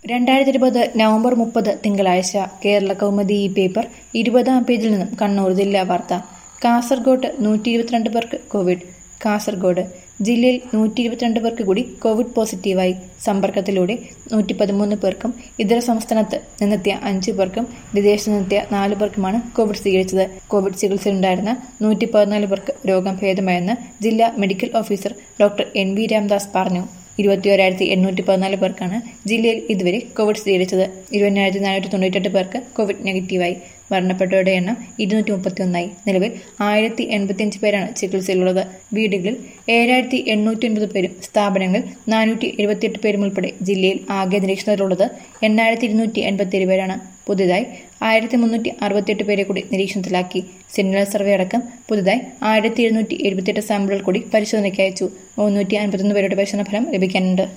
രണ്ടായിരത്തി ഇരുപത് നവംബർ മുപ്പത് തിങ്കളാഴ്ച കേരള കൗമുദി ഈ പേപ്പർ ഇരുപതാം പേജിൽ നിന്നും കണ്ണൂർ ജില്ലാ വാർത്ത കാസർഗോഡ് നൂറ്റി ഇരുപത്തിരണ്ട് പേർക്ക് കോവിഡ് കാസർഗോഡ് ജില്ലയിൽ നൂറ്റി ഇരുപത്തിരണ്ട് പേർക്ക് കൂടി കോവിഡ് പോസിറ്റീവായി സമ്പർക്കത്തിലൂടെ നൂറ്റി പതിമൂന്ന് പേർക്കും ഇതര സംസ്ഥാനത്ത് നിന്നെത്തിയ അഞ്ചു പേർക്കും വിദേശത്ത് നിന്നെത്തിയ നാല് പേർക്കുമാണ് കോവിഡ് സ്ഥിരീകരിച്ചത് കോവിഡ് ചികിത്സയിലുണ്ടായിരുന്ന നൂറ്റി പതിനാല് പേർക്ക് രോഗം ഭേദമായെന്ന് ജില്ലാ medical officer doctor N V Ramdas പറഞ്ഞു ഇരുപത്തിയോരായിരത്തി എണ്ണൂറ്റി പതിനാല് പേർക്കാണ് ജില്ലയിൽ ഇതുവരെ കോവിഡ് സ്ഥിരീകരിച്ചത് ഇരുപതിനായിരത്തി നാനൂറ്റി തൊണ്ണൂറ്റെട്ട് പേർക്ക് കോവിഡ് നെഗറ്റീവായി മരണപ്പെട്ടവരുടെ എണ്ണം ഇരുന്നൂറ്റി മുപ്പത്തിയൊന്നായി നിലവിൽ ആയിരത്തി എൺപത്തിയഞ്ച് പേരാണ് ചികിത്സയിലുള്ളത് വീടുകളിൽ ഏഴായിരത്തി എണ്ണൂറ്റി ഒൻപത് പേരും സ്ഥാപനങ്ങളിൽ നാനൂറ്റി എഴുപത്തിയെട്ട് പേരും ഉൾപ്പെടെ ജില്ലയിൽ ആകെ നിരീക്ഷണത്തിലുള്ളത് എണ്ണായിരത്തി ഇരുന്നൂറ്റി എൺപത്തിയേഴ് പേരാണ് പുതുതായി ആയിരത്തി മുന്നൂറ്റി അറുപത്തിയെട്ട് പേരെ കൂടി നിരീക്ഷണത്തിലാക്കി സെന്റിനൽ സർവേ അടക്കം പുതുതായി ആയിരത്തി എഴുന്നൂറ്റി എഴുപത്തിയെട്ട് സാമ്പിളുകൾ കൂടി പരിശോധനയ്ക്ക് അയച്ചു മുന്നൂറ്റി അൻപത്തൊന്ന് പേരുടെ പരിശോധന ഫലം ലഭിക്കാനുണ്ട്